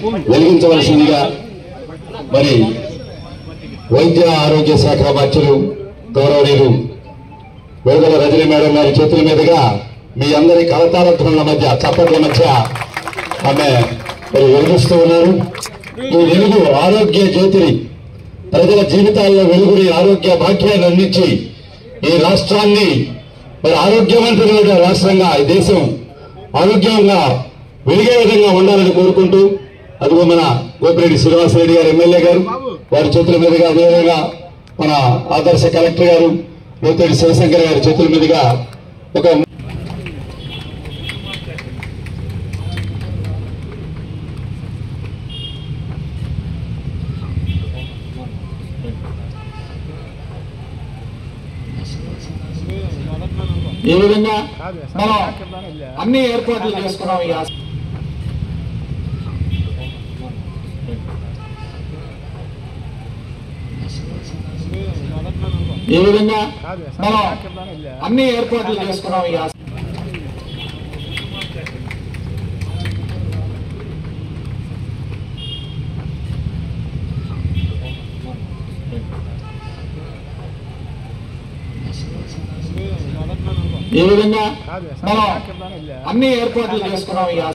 వెలిగించవలసిందిగా మరి వైద్య ఆరోగ్య శాఖ మంత్రులు గౌరవనీయులు విడుదల రజనీ మేడం గారి చేతుల మీదుగా మీ అందరి కలతాల ధ్వనుల మధ్య చప్పట్ల మధ్య ఆమె మరి వెలిగిస్తూ ఉన్నారు ఈ వెలుగు ఆరోగ్య జ్యోతిని ప్రజల జీవితాల్లో వెలుగుని ఆరోగ్య భాగ్యాన్ని అందించి ఈ రాష్ట్రాన్ని మరి ఆరోగ్యవంతమైన రాష్ట్రంగా ఈ దేశం ఆరోగ్యంగా వెలిగే విధంగా ఉండాలని కోరుకుంటూ అదిగో మన గోపిరెడ్డి శ్రీనివాసరెడ్డి గారు ఎమ్మెల్యే గారు వారి చేతుల మీదుగా అదేవిధంగా మన ఆదర్శ కలెక్టర్ గారు లోతేడి శివశంకర్ గారి చేతుల మీదుగా ఒక ఈ విధంగా మనం అన్ని ఏర్పాట్లు చేసుకున్నాం ఈ ఆస్- ఈ విధంగా మనం అన్ని ఏర్పాట్లు చేసుకున్నాం ఈ ఆస్- ఈ విధంగా మనం అన్ని ఏర్పాట్లు చేసుకున్నాం ఈ ఆస్-